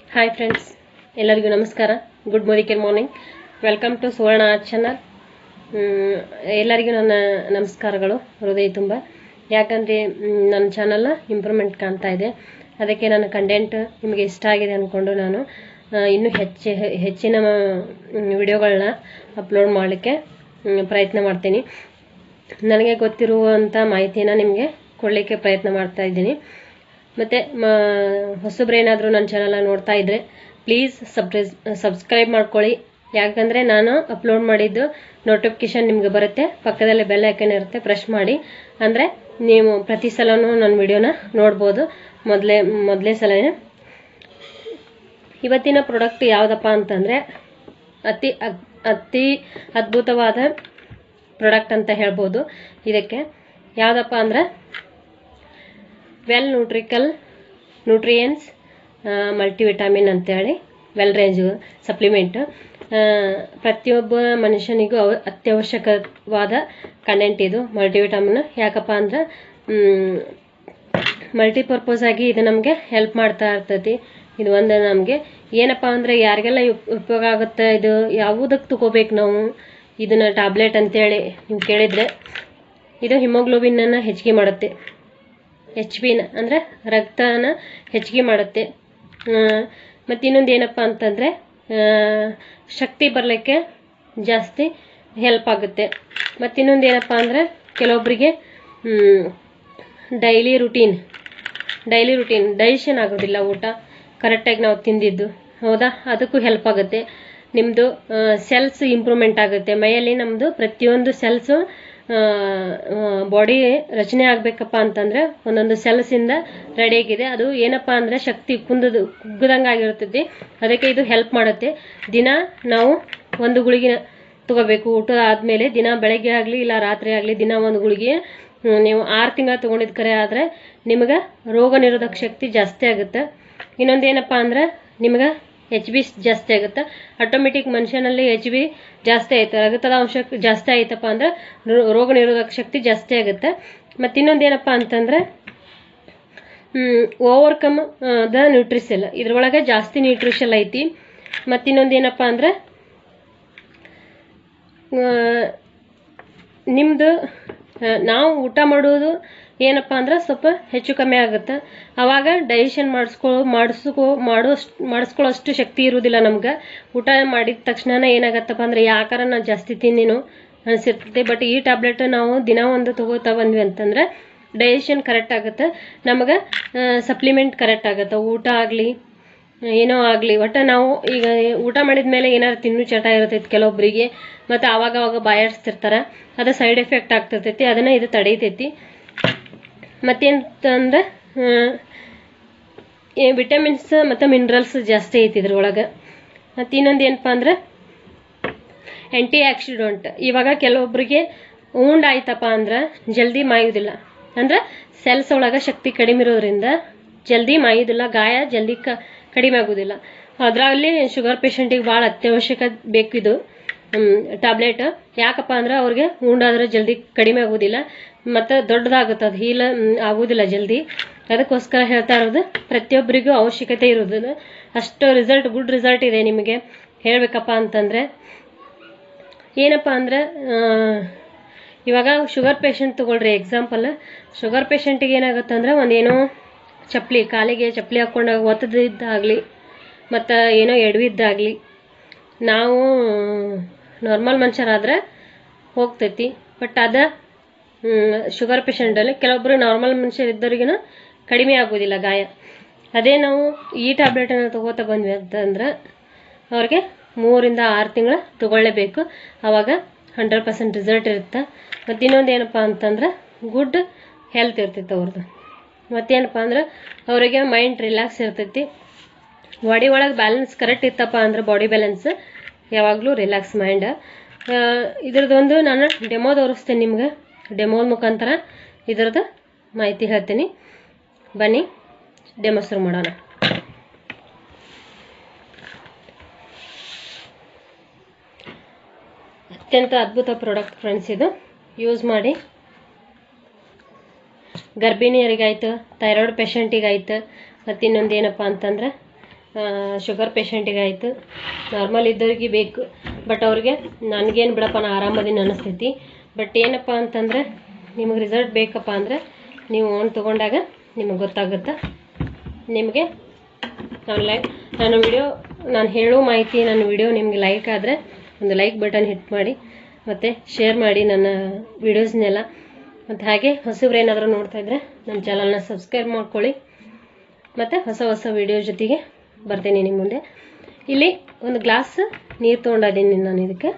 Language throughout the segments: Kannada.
ಹಾಯ್ ಫ್ರೆಂಡ್ಸ್ ಎಲ್ಲರಿಗೂ ನಮಸ್ಕಾರ good Modicare morning welcome to Suvarna art channel ಎಲ್ಲರಿಗೂ ನನ್ನ ನಮಸ್ಕಾರಗಳು ಹೃದಯ ತುಂಬ ಯಾಕಂದರೆ ನನ್ನ ಚಾನಲ್ ಇಂಪ್ರೂವ್ಮೆಂಟ್ ಕಾಣ್ತಾ ಇದೆ ಅದಕ್ಕೆ ನನ್ನ ಕಂಟೆಂಟ್ ನಿಮಗೆ ಇಷ್ಟ ಆಗಿದೆ ಅಂದ್ಕೊಂಡು ನಾನು ಆ, ಇನ್ನೂ ಹೆಚ್ಚು ಹೆಚ್ಚಿನ ವಿಡಿಯೋಗಳನ್ನ ಅಪ್ಲೋಡ್ ಮಾಡಲಿಕ್ಕೆ ಮ್, ಪ್ರಯತ್ನ ಮಾಡ್ತೀನಿ ನನಗೆ ಗೊತ್ತಿರುವಂಥ ಮಾಹಿತಿನ ನಿಮಗೆ ಕೊಡಲಿಕ್ಕೆ ಪ್ರಯತ್ನ ಮಾಡ್ತಾ ಇದ್ದೀನಿ ಮತ್ತು ಹೊಸಬ್ರೇನಾದರೂ ನನ್ನ ಚಾನಲ್ನ ನೋಡ್ತಾ ಇದ್ದರೆ ಪ್ಲೀಸ್ ಸಬ್ರೈಸ್ ಸಬ್ಸ್ಕ್ರೈಬ್ ಮಾಡ್ಕೊಳ್ಳಿ ಯಾಕಂದರೆ ನಾನು ಅಪ್ಲೋಡ್ ಮಾಡಿದ್ದು ನೋಟಿಫಿಕೇಶನ್ ನಿಮಗೆ ಬರುತ್ತೆ ಪಕ್ಕದಲ್ಲೇ ಬೆಲ್ ಐಕನ್ ಇರುತ್ತೆ ಪ್ರೆಸ್ ಮಾಡಿ ಅಂದರೆ ನೀವು ಪ್ರತಿ ಸಲನೂ ನನ್ನ ವಿಡಿಯೋನ ನೋಡ್ಬೋದು ಮೊದಲೇ ಮೊದಲೇ ಸಲನೇ ಇವತ್ತಿನ ಪ್ರಾಡಕ್ಟ್ ಯಾವುದಪ್ಪ ಅಂತಂದರೆ ಅತಿ ಅದ್- ಅತಿ ಅದ್ಭುತವಾದ ಪ್ರಾಡಕ್ಟ್ ಅಂತ ಹೇಳ್ಬೋದು ಇದಕ್ಕೆ ಯಾವುದಪ್ಪ ಅಂದ್ರೆ ವೆಲ್ ನ್ಯೂಟ್ರಿಕಲ್ ನ್ಯೂಟ್ರಿಯನ್ಸ್ ಮಲ್ಟಿವಿಟಾಮಿನ್ ಅಂತೇಳಿ ವೆಲ್ ರೇಂಜ್ ಸಪ್ಲಿಮೆಂಟ್ ಪ್ರತಿಯೊಬ್ಬ ಮನುಷ್ಯನಿಗೂ ಅವ ಅತ್ಯವಶ್ಯಕವಾದ ಕಂಟೆಂಟ್ ಇದು ಮಲ್ಟಿವಿಟಾಮಿನ್ ಯಾಕಪ್ಪ ಅಂದ್ರೆ ಮಲ್ಟಿಪರ್ಪಸ್ ಆಗಿ ಇದು ನಮಗೆ ಹೆಲ್ಪ್ ಮಾಡ್ತಾ ಇರ್ತೈತಿ ಇದು ಒಂದು ನಮಗೆ ಏನಪ್ಪ ಅಂದರೆ ಯಾರಿಗೆಲ್ಲ ಉಪ್- ಉಪಯೋಗ ಆಗುತ್ತೆ ಇದು ಯಾವುದಕ್ಕೆ ತಗೋಬೇಕು ನಾವು ಇದನ್ನ ಟ್ಯಾಬ್ಲೆಟ್ ಅಂತೇಳಿ ನೀವು ಕೇಳಿದರೆ ಇದು ಹಿಮೋಗ್ಲೋಬಿನನ್ನು ಹೆಚ್ಚಿಗೆ ಮಾಡುತ್ತೆ ಎಚ್ ಬಿನ ಅಂದರೆ ರಕ್ತನ ಹೆಚ್ಚಿಗೆ ಮಾಡುತ್ತೆ ಮತ್ತು ಇನ್ನೊಂದು ಏನಪ್ಪ ಅಂತಂದರೆ ಶಕ್ತಿ ಬರಲಿಕ್ಕೆ ಜಾಸ್ತಿ ಹೆಲ್ಪ್ ಆಗುತ್ತೆ ಮತ್ತು ಇನ್ನೊಂದು ಏನಪ್ಪ ಅಂದರೆ ಕೆಲವೊಬ್ಬರಿಗೆ daily routine daily routine digestion ಆಗೋದಿಲ್ಲ ಊಟ ಕರೆಕ್ಟಾಗಿ ನಾವು ತಿಂದಿದ್ದು ಹೌದಾ ಅದಕ್ಕೂ ಹೆಲ್ಪ್ ಆಗುತ್ತೆ ನಿಮ್ಮದು ಸೆಲ್ಸ್ ಇಂಪ್ರೂವ್ಮೆಂಟ್ ಆಗುತ್ತೆ ಮೈಯಲ್ಲಿ ನಮ್ಮದು ಪ್ರತಿಯೊಂದು ಸೆಲ್ಸು ಬಾಡಿ ರಚನೆ ಆಗಬೇಕಪ್ಪ ಅಂತಂದ್ರೆ ಒಂದೊಂದು ಸೆಲ್ಸಿಂದ ರೆಡಿಯಾಗಿದೆ ಅದು ಏನಪ್ಪ ಅಂದರೆ ಶಕ್ತಿ ಕುಂದದು ಕುಗ್ಗದಂಗೆ ಆಗಿರ್ತೈತಿ ಅದಕ್ಕೆ ಇದು ಹೆಲ್ಪ್ ಮಾಡುತ್ತೆ ದಿನ ನಾವು ಒಂದು ಗುಳಿಗೆ ತಗೋಬೇಕು ಊಟ ಆದಮೇಲೆ ದಿನ ಬೆಳಗ್ಗೆ ಆಗಲಿ ಇಲ್ಲ ರಾತ್ರಿ ಆಗಲಿ ದಿನ ಒಂದು ಗುಳಿಗೆ ಹ್ಮ್, ನೀವು ಆರು ತಿಂಗಳ ತೊಗೊಂಡಿದ್ದು ಕರೆ ಆದರೆ ನಿಮಗೆ ರೋಗ ನಿರೋಧಕ ಶಕ್ತಿ ಜಾಸ್ತಿ ಆಗುತ್ತೆ ಇನ್ನೊಂದು ಏನಪ್ಪ ಅಂದ್ರೆ ನಿಮಗೆ ಎಚ್ ಬಿ ಜಾಸ್ತಿ ಆಗುತ್ತೆ ಆಟೋಮೆಟಿಕ್ ಮನುಷ್ಯನಲ್ಲಿ ಎಚ್ ಬಿ ಜಾಸ್ತಿ ಆಯ್ತು ರಕ್ತದ ಅಂಶ ಜಾಸ್ತಿ ಆಯ್ತಪ್ಪ ಅಂದ್ರೆ ರೋ- ರೋಗ ನಿರೋಧಕ ಶಕ್ತಿ ಜಾಸ್ತಿ ಆಗುತ್ತೆ ಮತ್ತು ಇನ್ನೊಂದು ಏನಪ್ಪ ಅಂತಂದ್ರೆ ಓವರ್ಕಮ್ ದ ನ್ಯೂಟ್ರಿಷಲ್ ಇದ್ರೊಳಗೆ ಜಾಸ್ತಿ ನ್ಯೂಟ್ರಿಷಲ್ ಐತಿ ಮತ್ತು ಇನ್ನೊಂದು ಏನಪ್ಪ ಅಂದ್ರೆ ನಿಮ್ಮದು ನಾವು ಊಟ ಮಾಡೋದು ಏನಪ್ಪ ಅಂದ್ರೆ ಸ್ವಲ್ಪ ಹೆಚ್ಚು ಕಮ್ಮಿ ಆಗುತ್ತೆ ಆವಾಗ ಡೈಜೆಷನ್ ಮಾಡಿಸ್ಕೊ ಮಾಡಿಸ್ಕೊ ಮಾಡೋಷ್ಟು ಮಾಡಿಸ್ಕೊಳ್ಳೋಷ್ಟು ಶಕ್ತಿ ಇರೋದಿಲ್ಲ ನಮ್ಗೆ ಊಟ ಮಾಡಿದ ತಕ್ಷಣ ಏನಾಗತ್ತಪ್ಪ ಅಂದ್ರೆ ಯಾಕಾರ ನಾನು ಜಾಸ್ತಿ ತಿಂದಿನು ಅನಿಸಿರ್ತೈತೆ ಬಟ್ ಈ ಟ್ಯಾಬ್ಲೆಟ್ ನಾವು ದಿನ ಒಂದು ತಗೋತಾ ಬಂದ್ವಿ ಅಂತಂದ್ರೆ ಡೈಜೆಷನ್ ಕರೆಕ್ಟ್ ಆಗುತ್ತೆ ನಮಗೆ ಸಪ್ಲಿಮೆಂಟ್ ಕರೆಕ್ಟ್ ಆಗುತ್ತೆ ಊಟ ಆಗಲಿ ಏನೋ ಆಗಲಿ ಒಟ್ಟು ನಾವು ಈಗ ಊಟ ಮಾಡಿದ ಮೇಲೆ ಏನಾದ್ರು ತಿನ್ನು ಚಟ ಇರ್ತೈತಿ ಕೆಲವೊಬ್ಬರಿಗೆ ಮತ್ತು ಆವಾಗ ಅವಾಗ ಬಾಯಾಡಿಸ್ತಿರ್ತಾರೆ ಅದು ಸೈಡ್ ಎಫೆಕ್ಟ್ ಆಗ್ತಿರ್ತೈತಿ ಅದನ್ನು ಇದು ತಡೀತೈತಿ ಮತ್ತೇನಂದ್ರೆ ವಿಟಮಿನ್ಸ್ ಮತ್ತು ಮಿನರಲ್ಸ್ ಜಾಸ್ತಿ ಐತಿ ಇದ್ರೊಳಗೆ ಮತ್ತು ಇನ್ನೊಂದು ಏನಪ್ಪ ಅಂದ್ರೆ ಆ್ಯಂಟಿ ಆಕ್ಸಿಡೆಂಟ್ ಇವಾಗ ಕೆಲವೊಬ್ಬರಿಗೆ ಉಂಡ್ ಆಯ್ತಪ್ಪ ಅಂದ್ರೆ ಜಲ್ದಿ ಮಾಯುವುದಿಲ್ಲ ಅಂದ್ರೆ ಸೆಲ್ಸ್ ಒಳಗೆ ಶಕ್ತಿ ಕಡಿಮೆ ಇರೋದ್ರಿಂದ ಜಲ್ದಿ ಮಾಯುವುದಿಲ್ಲ ಗಾಯ ಜಲ್ದಿ ಕ ಕಡಿಮೆ ಆಗೋದಿಲ್ಲ ಅದರಲ್ಲಿ ಶುಗರ್ ಪೇಷಂಟಿಗೆ ಭಾಳ ಅತ್ಯವಶ್ಯಕ ಬೇಕಿದು ಟ್ಯಾಬ್ಲೆಟ್ ಯಾಕಪ್ಪ ಅಂದ್ರೆ ಅವ್ರಿಗೆ ಉಂಡಾದ್ರೆ ಜಲ್ದಿ ಕಡಿಮೆ ಆಗೋದಿಲ್ಲ ಮತ್ತು ದೊಡ್ಡದಾಗುತ್ತೆ ಅದು ಹೀಲ್ ಆಗೋದಿಲ್ಲ ಜಲ್ದಿ ಅದಕ್ಕೋಸ್ಕರ ಹೇಳ್ತಾ ಇರೋದು ಪ್ರತಿಯೊಬ್ಬರಿಗೂ ಅವಶ್ಯಕತೆ ಇರೋದು ಅಷ್ಟು ರಿಸಲ್ಟ್ ಗುಡ್ ರಿಸಲ್ಟ್ ಇದೆ ನಿಮಗೆ ಹೇಳಬೇಕಪ್ಪ ಅಂತಂದರೆ ಏನಪ್ಪ ಅಂದ್ರೆ ಆ, ಇವಾಗ ಶುಗರ್ ಪೇಷಂಟ್ ತಗೊಳ್ರಿ ಎಕ್ಸಾಂಪಲ್ ಶುಗರ್ ಪೇಷಂಟಿಗೆ ಏನಾಗುತ್ತೆ ಅಂದ್ರೆ ಒಂದೇನೋ ಚಪ್ಪಲಿ ಕಾಲಿಗೆ ಚಪ್ಪಲಿ ಹಾಕ್ಕೊಂಡಾಗ ಒತ್ತದಿದ್ದಾಗಲಿ ಮತ್ತು ಏನೋ ಎಡವಿದ್ದಾಗಲಿ ನಾವು ನಾರ್ಮಲ್ ಮನುಷ್ಯರಾದ್ರೆ ಹೋಗ್ತೈತಿ ಬಟ್ ಅದ ಶುಗರ್ ಪೇಷಂಟಲ್ಲಿ ಕೆಲವೊಬ್ಬರು ನಾರ್ಮಲ್ ಮನುಷ್ಯರು ಇದ್ದವ್ರಿಗೂ ಕಡಿಮೆ ಆಗೋದಿಲ್ಲ ಗಾಯ ಅದೇ ನಾವು ಈ ಟ್ಯಾಬ್ಲೆಟನ್ನು ತಗೋತಾ ಬಂದ್ವಿ ಅಂತಂದ್ರೆ ಅವ್ರಿಗೆ ಮೂರಿಂದ ಆರು ತಿಂಗಳು ತಗೊಳ್ಳೇಬೇಕು ಆವಾಗ ಹಂಡ್ರೆಡ್ ಪರ್ಸೆಂಟ್ ರಿಸಲ್ಟ್ ಇರುತ್ತೆ ಮತ್ತು ಇನ್ನೊಂದು ಏನಪ್ಪ ಅಂತಂದ್ರೆ ಗುಡ್ ಹೆಲ್ತ್ ಇರ್ತೈತೆ ಅವ್ರದ್ದು ಮತ್ತೇನಪ್ಪ ಅಂದ್ರೆ ಅವರಿಗೆ ಮೈಂಡ್ ರಿಲ್ಯಾಕ್ಸ್ ಇರ್ತೈತಿ ಬಾಡಿ ಒಳಗೆ ಬ್ಯಾಲೆನ್ಸ್ ಕರೆಕ್ಟ್ ಇತ್ತಪ್ಪ ಅಂದ್ರೆ ಬಾಡಿ ಬ್ಯಾಲೆನ್ಸ್ ಯಾವಾಗಲೂ ರಿಲ್ಯಾಕ್ಸ್ ಮೈಂಡ್ ಇದ್ರದ್ದೊಂದು ನಾನು ಡೆಮೋ ತೋರಿಸ್ತೇನೆ ನಿಮ್ಗೆ ಡೆಮೋ ಮುಖಾಂತರ ಇದ್ರದ್ದು ಮಾಹಿತಿ ಹೇಳ್ತೀನಿ ಬನ್ನಿ ಡೆಮೋ ಶುರು ಮಾಡೋಣ ಅತ್ಯಂತ ಅದ್ಭುತ ಪ್ರಾಡಕ್ಟ್ ಫ್ರೆಂಡ್ಸ್ ಇದು ಯೂಸ್ ಮಾಡಿ ಗರ್ಭಿಣಿಯರಿಗಾಯ್ತು ಥೈರಾಯ್ಡ್ ಪೇಷಂಟಿಗಾಯ್ತು ಮತ್ತು ಇನ್ನೊಂದು ಏನಪ್ಪ ಅಂತಂದ್ರೆ ಶುಗರ್ ಪೇಷಂಟಿಗೆ ಆಯಿತು ನಾರ್ಮಲ್ ಇದ್ದವ್ರಿಗೆ ಬೇಕು ಬಟ್ ಅವ್ರಿಗೆ ನನಗೇನು ಬಿಡಪ್ಪ ನಾ ಆರಾಮದೀನಿ ಅನ್ನಿಸ್ತೈತಿ ಬಟ್ ಏನಪ್ಪ ಅಂತಂದ್ರೆ ನಿಮಗೆ ರಿಸಲ್ಟ್ ಬೇಕಪ್ಪ ಅಂದರೆ ನೀವು ಓನ್ ತೊಗೊಂಡಾಗ ನಿಮಗೆ ಗೊತ್ತಾಗುತ್ತೆ ನಿಮಗೆ ನಾನು ಲೈಕ್ ನಾನು ವಿಡಿಯೋ ನಾನು ಹೇಳೋ ಮಾಹಿತಿ ನನ್ನ ವಿಡಿಯೋ ನಿಮಗೆ ಲೈಕ್ ಆದರೆ ಒಂದು ಲೈಕ್ ಬಟನ್ ಹಿಟ್ ಮಾಡಿ ಮತ್ತು ಶೇರ್ ಮಾಡಿ ನನ್ನ ವೀಡಿಯೋಸ್ನೆಲ್ಲ ಮತ್ತು ಹಾಗೆ ಹೊಸಬ್ರು ಏನಾದರೂ ನೋಡ್ತಾ ಇದ್ದರೆ ನನ್ನ ಚಾನಲ್ನ ಸಬ್ಸ್ಕ್ರೈಬ್ ಮಾಡ್ಕೊಳ್ಳಿ ಮತ್ತು ಹೊಸ ಹೊಸ ವಿಡಿಯೋ ಜೊತೆಗೆ ಬರ್ತೀನಿ ನಿಮ್ಮ ಮುಂದೆ ಇಲ್ಲಿ ಒಂದು ಗ್ಲಾಸ್ ನೀರು ತೊಗೊಂಡಿದ್ದೀನಿ ನಾನು ಇದಕ್ಕೆ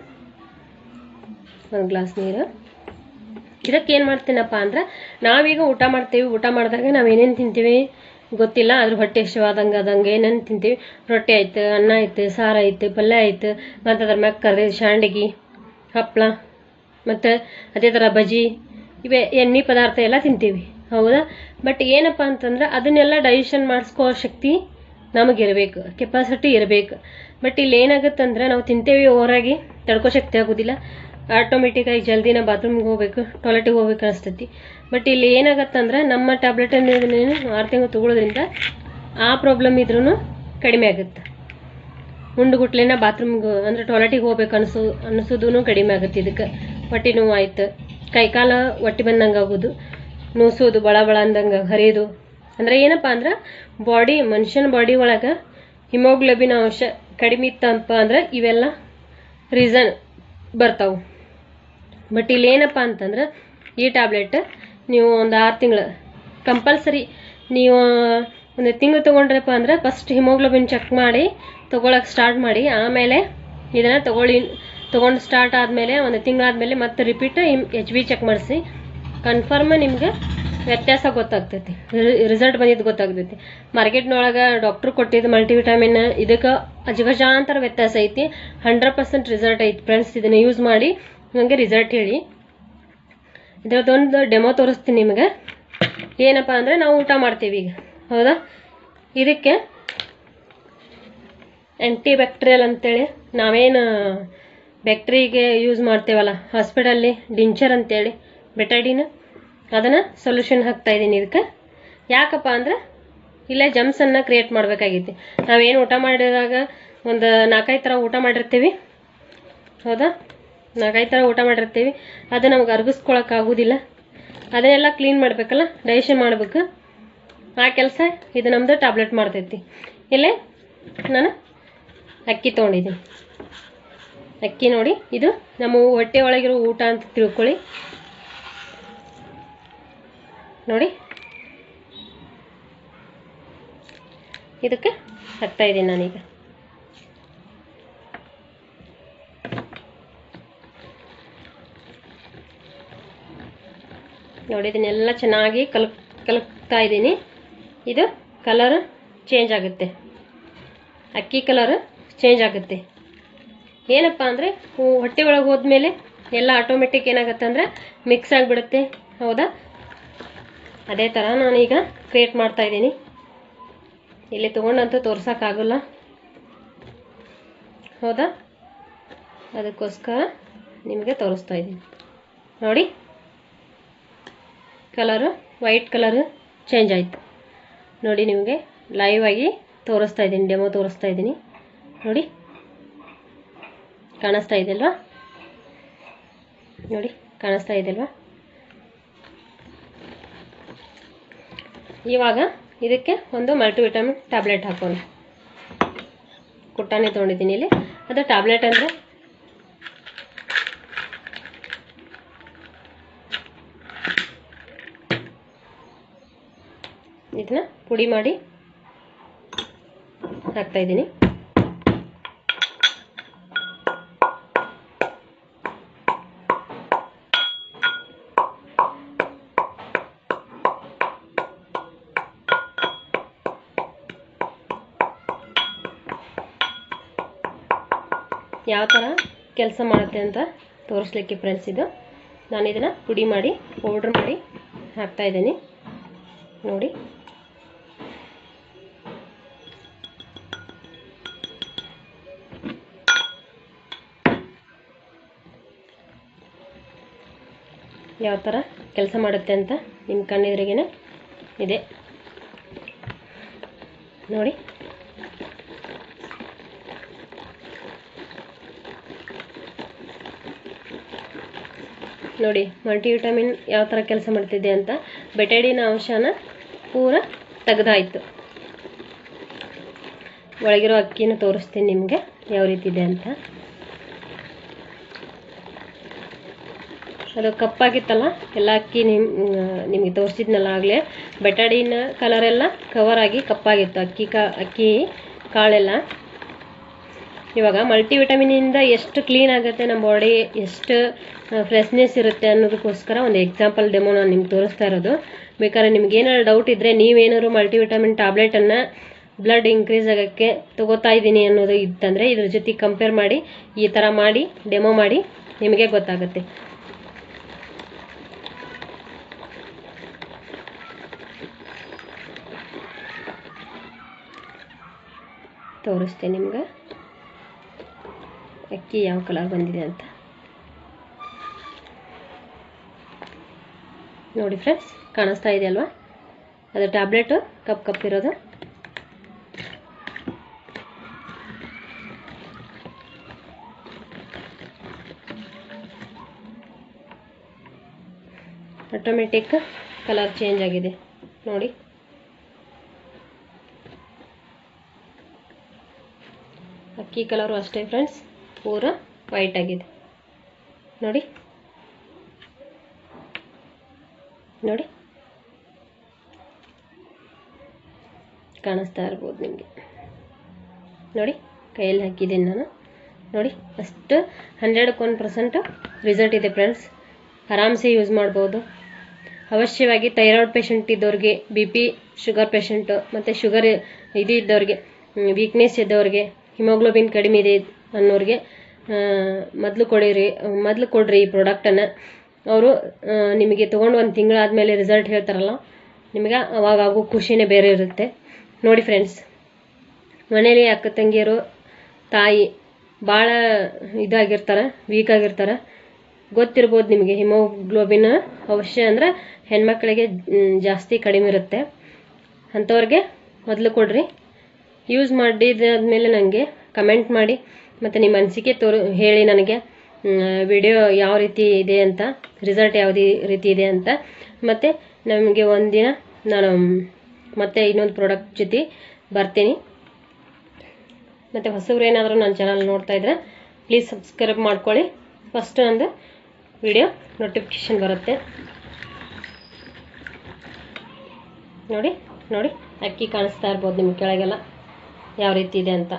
ಒಂದು ಗ್ಲಾಸ್ ನೀರು ಇದಕ್ಕೆ ಏನು ಮಾಡ್ತೀನಪ್ಪ ಅಂದ್ರೆ ನಾವೀಗ ಊಟ ಮಾಡ್ತೀವಿ ಊಟ ಮಾಡಿದಾಗ ನಾವು ಏನೇನು ತಿಂತೀವಿ ಗೊತ್ತಿಲ್ಲ ಅದ್ರ ಹೊಟ್ಟೆ ಇಷ್ಟವಾದಂಗೆ ಅದಂಗೆ ಏನೇನು ತಿಂತೀವಿ ರೊಟ್ಟಿ ಆಯ್ತು ಅನ್ನ ಆಯ್ತು ಸಾರು ಆಯ್ತು ಪಲ್ಯ ಆಯ್ತು ಮತ್ತು ಅದ್ರ ಮ್ಯಾಗ ಕರಿ ಶಾಂಡಿಗೆ ಹಪ್ಪಳ ಮತ್ತು ಅದೇ ಥರ ಬಜ್ಜಿ ಇವೆ ಎಣ್ಣೆ ಪದಾರ್ಥ ಎಲ್ಲ ತಿಂತೀವಿ ಹೌದಾ ಬಟ್ ಏನಪ್ಪ ಅಂತಂದ್ರೆ ಅದನ್ನೆಲ್ಲ ಡೈಜೆಷನ್ ಮಾಡಿಸ್ಕೋ ಶಕ್ತಿ ನಮಗಿರಬೇಕು ಕೆಪಾಸಿಟಿ ಇರಬೇಕು ಬಟ್ ಇಲ್ಲಿ ಏನಾಗುತ್ತಂದ್ರೆ ನಾವು ತಿಂತೇವೆ ಓವರಾಗಿ ತಡ್ಕೋ ಶಕ್ತಿ ಆಗೋದಿಲ್ಲ ಆಟೋಮೆಟಿಕಾಗಿ ಜಲ್ದಿ ನಾವು ಬಾತ್ರೂಮ್ಗೆ ಹೋಗ್ಬೇಕು ಟಾಯ್ಲೆಟಿಗೆ ಹೋಗ್ಬೇಕು ಅನಿಸ್ತೈತಿ ಬಟ್ ಇಲ್ಲಿ ಏನಾಗತ್ತಂದ್ರೆ ನಮ್ಮ ಟ್ಯಾಬ್ಲೆಟ್ ಆರು ತಿಂಗಳು ತಗೊಳ್ಳೋದ್ರಿಂದ ಆ ಪ್ರಾಬ್ಲಮ್ ಇದ್ರೂ ಕಡಿಮೆ ಆಗುತ್ತೆ ಉಂಡುಗುಟ್ಲೆನ ಬಾತ್ರೂಮ್ಗೆ ಅಂದ್ರೆ ಟಾಯ್ಲೆಟಿಗೆ ಹೋಗ್ಬೇಕು ಅನ್ಸೋ ಅನಿಸೋದು ಕಡಿಮೆ ಆಗುತ್ತೆ ಇದಕ್ಕೆ ಹೊಟ್ಟೆ ನೋವು ಆಯ್ತು ಕೈಕಾಲ ಹೊಟ್ಟೆ ಬಂದಂಗೆ ಆಗೋದು ನೋಸೋದು ಬಳ ಬಳ ಅಂದಂಗೆ ಹರಿಯೋದು ಅಂದ್ರೆ ಏನಪ್ಪ ಅಂದ್ರೆ ಬಾಡಿ ಮನುಷ್ಯನ ಬಾಡಿ ಒಳಗೆ ಹಿಮೋಗ್ಲೋಬಿನ್ ಅಂಶ ಕಡಿಮೆ ಇತ್ತಪ್ಪ ಅಂದ್ರೆ ಇವೆಲ್ಲ ರೀಸನ್ ಬರ್ತಾವೆ ಬಟ್ ಇಲ್ಲಿ ಏನಪ್ಪ ಅಂತಂದ್ರೆ ಈ ಟ್ಯಾಬ್ಲೆಟ್ ನೀವು ಒಂದು ಆರು ತಿಂಗಳು ಕಂಪಲ್ಸರಿ ನೀವು ಒಂದು ತಿಂಗಳು ತೊಗೊಂಡ್ರಪ್ಪ ಅಂದ್ರೆ ಫಸ್ಟ್ ಹಿಮೋಗ್ಲೋಬಿನ್ ಚೆಕ್ ಮಾಡಿ ತೊಗೊಳಕ್ಕೆ ಸ್ಟಾರ್ಟ್ ಮಾಡಿ ಆಮೇಲೆ ಇದನ್ನು ತೊಗೊಳ್ಳಿ ತೊಗೊಂಡು ಸ್ಟಾರ್ಟ್ ಆದಮೇಲೆ ಒಂದು ತಿಂಗಳಾದಮೇಲೆ ಮತ್ತೆ ರಿಪೀಟ್ ಎಚ್ ಬಿ ಚೆಕ್ ಮಾಡಿಸಿ ಕನ್ಫರ್ಮ್ ನಿಮ್ಗೆ ವ್ಯತ್ಯಾಸ ಗೊತ್ತಾಗ್ತೈತಿ ರಿಸಲ್ಟ್ ಬಂದಿದ್ದು ಗೊತ್ತಾಗ್ತೈತಿ ಮಾರ್ಕೆಟ್ನೊಳಗೆ ಡಾಕ್ಟ್ರು ಕೊಟ್ಟಿದ್ದು ಮಲ್ಟಿವಿಟಮಿನ್ ಇದಕ್ಕೆ ಅಜಗಜಾಂತರ ವ್ಯತ್ಯಾಸ ಐತಿ ಹಂಡ್ರೆಡ್ ಪರ್ಸೆಂಟ್ ರಿಸಲ್ಟ್ ಐತಿ ಫ್ರೆಂಡ್ಸ್ ಇದನ್ನು ಯೂಸ್ ಮಾಡಿ ನನಗೆ ರಿಸಲ್ಟ್ ಹೇಳಿ ಇದರದೊಂದು ಡೆಮೋ ತೋರಿಸ್ತೀನಿ ನಿಮಗೆ ಏನಪ್ಪ ಅಂದರೆ ನಾವು ಊಟ ಮಾಡ್ತೀವಿ ಈಗ ಹೌದಾ ಇದಕ್ಕೆ ಆ್ಯಂಟಿ ಬ್ಯಾಕ್ಟೀರಿಯಲ್ ಅಂತೇಳಿ ನಾವೇನು ಬ್ಯಾಕ್ಟ್ರಿಗೆ ಯೂಸ್ ಮಾಡ್ತೇವಲ್ಲ ಹಾಸ್ಪಿಟಲ್ಲಿ ಡಿಂಚರ್ ಅಂತೇಳಿ ಬೆಟಡಿನ ಅದನ್ನು ಸೊಲ್ಯೂಷನ್ ಹಾಕ್ತಾ ಇದ್ದೀನಿ ಇದಕ್ಕೆ ಯಾಕಪ್ಪ ಅಂದ್ರೆ ಇಲ್ಲೇ ಜಮ್ಸನ್ನು ಕ್ರಿಯೇಟ್ ಮಾಡಬೇಕಾಗೈತಿ ನಾವೇನು ಊಟ ಮಾಡಿದಾಗ ಒಂದು ನಾಲ್ಕೈದು ಥರ ಊಟ ಮಾಡಿರ್ತೀವಿ ಹೌದಾ ನಾಲ್ಕೈದು ಥರ ಊಟ ಮಾಡಿರ್ತೀವಿ ಅದು ನಮ್ಗೆ ಅರ್ಗಿಸ್ಕೊಳಕ್ಕಾಗೋದಿಲ್ಲ ಅದನ್ನೆಲ್ಲ ಕ್ಲೀನ್ ಮಾಡಬೇಕಲ್ಲ ಡೈಜೆಷನ್ ಮಾಡಬೇಕು ಆ ಕೆಲಸ ಇದು ನಮ್ಮದು ಟ್ಯಾಬ್ಲೆಟ್ ಮಾಡ್ತೈತಿ ಇಲ್ಲೇ ನಾನು ಅಕ್ಕಿ ತೊಗೊಂಡಿದ್ದೀನಿ ಅಕ್ಕಿ ನೋಡಿ ಇದು ನಮ್ಮ ಹೊಟ್ಟೆ ಒಳಗಿರೋ ಊಟ ಅಂತ ತಿಳ್ಕೊಳ್ಳಿ ನೋಡಿ ಇದಕ್ಕೆ ಹಾಕ್ತಾ ಇದ್ದೀನಿ ನಾನೀಗ ನೋಡಿ ಇದನ್ನೆಲ್ಲ ಚೆನ್ನಾಗಿ ಕಲ್ ಕಲಕ್ತಾ ಇದ್ದೀನಿ ಇದು ಕಲರ್ ಚೇಂಜ್ ಆಗುತ್ತೆ ಅಕ್ಕಿ ಕಲರ್ ಚೇಂಜ್ ಆಗುತ್ತೆ ಏನಪ್ಪ ಅಂದರೆ ಹೊಟ್ಟೆ ಒಳಗೆ ಹೋದ್ಮೇಲೆ ಎಲ್ಲ ಆಟೋಮೆಟಿಕ್ ಏನಾಗುತ್ತೆ ಅಂದರೆ ಮಿಕ್ಸ್ ಆಗಿಬಿಡುತ್ತೆ ಹೌದಾ ಅದೇ ಥರ ನಾನೀಗ ಕ್ರಿಯೇಟ್ ಮಾಡ್ತಾ ಇದ್ದೀನಿ ಇಲ್ಲಿ ತೊಗೊಂಡಂತೂ ತೋರ್ಸೋಕ್ಕಾಗಲ್ಲ ಹೌದಾ ಅದಕ್ಕೋಸ್ಕರ ನಿಮಗೆ ತೋರಿಸ್ತಾ ಇದ್ದೀನಿ ನೋಡಿ ಕಲರು ವೈಟ್ ಕಲರು ಚೇಂಜ್ ಆಯಿತು ನೋಡಿ ನಿಮಗೆ ಲೈವ್ ಆಗಿ ತೋರಿಸ್ತಾ ಇದ್ದೀನಿ ಡೆಮೋ ತೋರಿಸ್ತಾ ಇದ್ದೀನಿ ನೋಡಿ ಕಾಣಿಸ್ತಾ ಇದೆಯಲ್ವಾ ನೋಡಿ ಕಾಣಿಸ್ತಾ ಇದೆಯಲ್ವಾ ಇವಾಗ ಇದಕ್ಕೆ ಒಂದು ಮಲ್ಟಿವಿಟಮಿನ್ ಟ್ಯಾಬ್ಲೆಟ್ ಹಾಕೋಣ ಕುಟ್ಟಾನೆ ತೊಗೊಂಡಿದ್ದೀನಿ ಇಲ್ಲಿ ಅದು ಟ್ಯಾಬ್ಲೆಟ್ ಅಂದರೆ ಇದನ್ನ ಪುಡಿ ಮಾಡಿ ಹಾಕ್ತಾ ಇದ್ದೀನಿ ಯಾವ ಥರ ಕೆಲಸ ಮಾಡುತ್ತೆ ಅಂತ ತೋರಿಸ್ಲಿಕ್ಕೆ ಫ್ರೆಂಡ್ಸ್ ಇದು ನಾನು ಇದನ್ನು ಪುಡಿ ಮಾಡಿ ಪೌಡ್ರ್ ಮಾಡಿ ಹಾಕ್ತಾ ಇದ್ದೀನಿ ನೋಡಿ ಯಾವ ಥರ ಕೆಲಸ ಮಾಡುತ್ತೆ ಅಂತ ನಿಮ್ಮ ಕಣ್ಣೆದುರಿಗೇನೆ ಇದೆ ನೋಡಿ ನೋಡಿ ಮಲ್ಟಿವಿಟಮಿನ್ ಯಾವ ಥರ ಕೆಲಸ ಮಾಡ್ತಿದೆ ಅಂತ ಬೆಟಡಿನ ಅಂಶನ ಪೂರ ತೆಗೆದಾಯ್ತು ಒಳಗಿರೋ ಅಕ್ಕಿನ ತೋರಿಸ್ತೀನಿ ನಿಮಗೆ ಯಾವ ರೀತಿ ಇದೆ ಅಂತ ಅದು ಕಪ್ಪಾಗಿತ್ತಲ್ಲ ಎಲ್ಲ ಅಕ್ಕಿ ನಿಮ್ ನಿಮಗೆ ತೋರಿಸಿದ್ನಲ್ಲ ಆಗಲೇ ಬೆಟಾಡಿನ ಕಲರ್ ಎಲ್ಲ ಕವರ್ ಆಗಿ ಕಪ್ಪಾಗಿತ್ತು ಅಕ್ಕಿ ಕಾ ಅಕ್ಕಿ ಕಾಳೆಲ್ಲ ಇವಾಗ ಮಲ್ಟಿವಿಟಮಿನಿಂದ ಎಷ್ಟು ಕ್ಲೀನ್ ಆಗುತ್ತೆ ನಮ್ಮ ಬಾಡಿ ಎಷ್ಟು ಫ್ರೆಶ್ನೆಸ್ ಇರುತ್ತೆ ಅನ್ನೋದಕ್ಕೋಸ್ಕರ ಒಂದು ಎಕ್ಸಾಂಪಲ್ ಡೆಮೋ ನಾನು ನಿಮ್ಗೆ ತೋರಿಸ್ತಾ ಇರೋದು ಬೇಕಾದ್ರೆ ನಿಮ್ಗೆ ಏನಾದ್ರು ಡೌಟ್ ಇದ್ದರೆ ನೀವೇನಾದ್ರು ಮಲ್ಟಿವಿಟಮಿನ್ ಟ್ಯಾಬ್ಲೆಟನ್ನು ಬ್ಲಡ್ ಇನ್ಕ್ರೀಸ್ ಆಗೋಕ್ಕೆ ತಗೋತಾ ಇದ್ದೀನಿ ಅನ್ನೋದು ಇತ್ತಂದರೆ ಇದ್ರ ಜೊತೆ ಕಂಪೇರ್ ಮಾಡಿ ಈ ಥರ ಮಾಡಿ ಡೆಮೋ ಮಾಡಿ ನಿಮಗೆ ಗೊತ್ತಾಗುತ್ತೆ ತೋರಿಸ್ತೇನೆ ನಿಮ್ಗೆ ಅಕ್ಕಿ ಯಾವ ಕಲರ್ ಬಂದಿದೆ ಅಂತ ನೋಡಿ ಫ್ರೆಂಡ್ಸ್ ಕಾಣಿಸ್ತಾ ಇದೆ ಅಲ್ವಾ ಅದು ಟ್ಯಾಬ್ಲೆಟು ಕಪ್ ಕಪ್ ಇರೋದು ಆಟೋಮೆಟಿಕ್ ಕಲರ್ ಚೇಂಜ್ ಆಗಿದೆ ನೋಡಿ ಅಕ್ಕಿ ಕಲರು ಅಷ್ಟೇ ಫ್ರೆಂಡ್ಸ್ ಪೂರ ವೈಟ್ ಆಗಿದೆ ನೋಡಿ ನೋಡಿ ಕಾಣಿಸ್ತಾ ಇರ್ಬೋದು ನಿಮಗೆ ನೋಡಿ ಕೈಯಲ್ಲಿ ಹಾಕಿದ್ದೀನಿ ನಾನು ನೋಡಿ ಅಷ್ಟು ಹಂಡ್ರೆಡ್ಗೆ ಒನ್ ಪರ್ಸೆಂಟ್ ರಿಸಲ್ಟ್ ಇದೆ ಫ್ರೆಂಡ್ಸ್ ಆರಾಮ್ಸೆ ಯೂಸ್ ಮಾಡ್ಬೋದು ಅವಶ್ಯವಾಗಿ ಥೈರಾಯ್ಡ್ ಪೇಷಂಟ್ ಇದ್ದವ್ರಿಗೆ ಬಿ ಪಿ ಶುಗರ್ ಪೇಷಂಟು ಮತ್ತು ಶುಗರ್ ಇದು ಇದ್ದವ್ರಿಗೆ ವೀಕ್ನೆಸ್ ಇದ್ದವ್ರಿಗೆ ಹಿಮೋಗ್ಲೋಬಿನ್ ಕಡಿಮೆ ಇದೆ ಅನ್ನೋರಿಗೆ ಮೊದಲು ಕೊಡಿರಿ ಮೊದಲು ಕೊಡ್ರಿ ಈ ಪ್ರಾಡಕ್ಟನ್ನು ಅವರು ನಿಮಗೆ ತೊಗೊಂಡು ಒಂದು ತಿಂಗಳಾದಮೇಲೆ ರಿಸಲ್ಟ್ ಹೇಳ್ತಾರಲ್ಲ ನಿಮಗೆ ಅವಾಗ ಆಗೋ ಖುಷಿನೇ ಬೇರೆ ಇರುತ್ತೆ ನೋಡಿ ಫ್ರೆಂಡ್ಸ್ ಮನೇಲಿ ಅಕ್ಕ ತಂಗಿಯರು ತಾಯಿ ಭಾಳ ಇದಾಗಿರ್ತಾರೆ ವೀಕ್ ಆಗಿರ್ತಾರೆ ಗೊತ್ತಿರ್ಬೋದು ನಿಮಗೆ ಹಿಮೋಗ್ಲೋಬಿನ್ ಅವಶ್ಯ ಅಂದ್ರೆ ಹೆಣ್ಮಕ್ಳಿಗೆ ಮ್, ಜಾಸ್ತಿ ಕಡಿಮೆ ಇರುತ್ತೆ ಅಂಥವ್ರಿಗೆ ಮೊದಲು ಕೊಡ್ರಿ ಯೂಸ್ ಮಾಡಿದಾದ್ಮೇಲೆ ನನಗೆ ಕಮೆಂಟ್ ಮಾಡಿ ಮತ್ತು ನಿಮ್ಮ ಅನಿಸಿಕೆ ತೋರು ಹೇಳಿ ನನಗೆ ವಿಡಿಯೋ ಯಾವ ರೀತಿ ಇದೆ ಅಂತ ರಿಸಲ್ಟ್ ಯಾವ ರೀತಿ ಇದೆ ಅಂತ ಮತ್ತು ನಮಗೆ ಒಂದಿನ ನಾನು ಮತ್ತೆ ಇನ್ನೊಂದು ಪ್ರಾಡಕ್ಟ್ ಜೊತೆ ಬರ್ತೀನಿ ಮತ್ತು ಹೊಸಬ್ರು ಏನಾದರೂ ನನ್ನ ಚಾನಲ್ ನೋಡ್ತಾ ಇದ್ರೆ ಪ್ಲೀಸ್ ಸಬ್ಸ್ಕ್ರೈಬ್ ಮಾಡ್ಕೊಳ್ಳಿ ಫಸ್ಟ್ ಒಂದು ವಿಡಿಯೋ ನೋಟಿಫಿಕೇಶನ್ ಬರುತ್ತೆ ನೋಡಿ ನೋಡಿ ಅಕ್ಕಿ ಕಾಣಿಸ್ತಾ ಇರ್ಬೋದು ನಿಮ್ಗೆ ಕೆಳಗೆಲ್ಲ ಯಾವ ರೀತಿ ಇದೆ ಅಂತ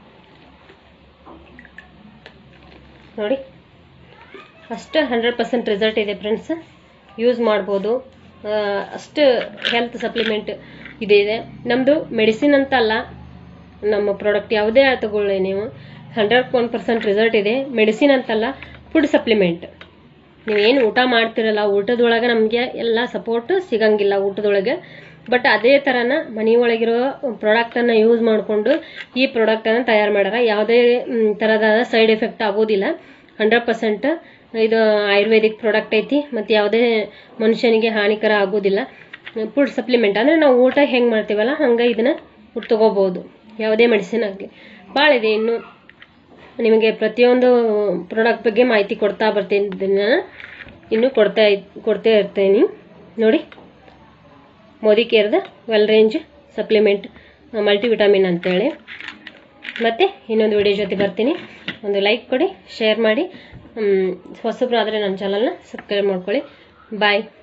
ನೋಡಿ ಅಷ್ಟು ಹಂಡ್ರೆಡ್ ಪರ್ಸೆಂಟ್ ರಿಸಲ್ಟ್ ಇದೆ ಫ್ರೆಂಡ್ಸ್ ಯೂಸ್ ಮಾಡ್ಬೋದು ಆ, ಅಷ್ಟು ಹೆಲ್ತ್ ಸಪ್ಲಿಮೆಂಟ್ ಇದೆ ಇದೆ ನಮ್ಮದು ಮೆಡಿಸಿನ್ ಅಂತ ಅಲ್ಲ ನಮ್ಮ ಪ್ರಾಡಕ್ಟ್ ಯಾವುದೇ ತಗೊಳ್ಳಿ ನೀವು ಹಂಡ್ರೆಡ್ ಒನ್ ಪರ್ಸೆಂಟ್ ರಿಸಲ್ಟ್ ಇದೆ ಮೆಡಿಸಿನ್ ಅಂತಲ್ಲ ಫುಡ್ ಸಪ್ಲಿಮೆಂಟ್ ನೀವೇನು ಊಟ ಮಾಡ್ತಿರಲ್ಲ ಊಟದೊಳಗೆ ನಮಗೆ ಎಲ್ಲ ಸಪೋರ್ಟ್ ಸಿಗಂಗಿಲ್ಲ ಊಟದೊಳಗೆ ಬಟ್ ಅದೇ ಥರನ ಮನೆಯೊಳಗಿರೋ ಪ್ರಾಡಕ್ಟನ್ನು ಯೂಸ್ ಮಾಡಿಕೊಂಡು ಈ ಪ್ರಾಡಕ್ಟನ್ನು ತಯಾರು ಮಾಡ್ಯಾರ ಯಾವುದೇ ಮ್, ಥರದಾದ ಸೈಡ್ ಎಫೆಕ್ಟ್ ಆಗೋದಿಲ್ಲ ಹಂಡ್ರೆಡ್ ಪರ್ಸೆಂಟ್ ಇದು ಆಯುರ್ವೇದಿಕ್ ಪ್ರಾಡಕ್ಟ್ ಐತಿ ಮತ್ತು ಯಾವುದೇ ಮನುಷ್ಯನಿಗೆ ಹಾನಿಕರ ಆಗೋದಿಲ್ಲ ಫುಡ್ ಸಪ್ಲಿಮೆಂಟ್ ಅಂದರೆ ನಾವು ಊಟ ಹೆಂಗೆ ಮಾಡ್ತೀವಲ್ಲ ಹಂಗೆ ಇದನ್ನು ತಗೋಬೋದು ಯಾವುದೇ ಮೆಡಿಸಿನ್ ಆಗಲಿ ಭಾಳ ಇದೆ ಇನ್ನು ನಿಮಗೆ ಪ್ರತಿಯೊಂದು ಪ್ರಾಡಕ್ಟ್ ಬಗ್ಗೆ ಮಾಹಿತಿ ಕೊಡ್ತಾ ಬರ್ತೀನಿ ನಾನು ಇನ್ನೂ ಕೊಡ್ತಾ ಇದ್- ಕೊಡ್ತಾ ಇರ್ತೀನಿ ನೋಡಿ ಮೋದಿ ಕೇರ್ದ ವೆಲ್ ರೇಂಜ್ ಸಪ್ಲಿಮೆಂಟ್ ಮಲ್ಟಿವಿಟಮಿನ್ ಅಂತೇಳಿ ಮತ್ತು ಇನ್ನೊಂದು ವಿಡಿಯೋ ಜೊತೆ ಬರ್ತೀನಿ ಒಂದು ಲೈಕ್ ಕೊಡಿ ಶೇರ್ ಮಾಡಿ ಹೊಸಬ್ರಾದರೆ ನನ್ನ ಚಾನಲ್ನ ಸಬ್ಸ್ಕ್ರೈಬ್ ಮಾಡ್ಕೊಳ್ಳಿ ಬಾಯ್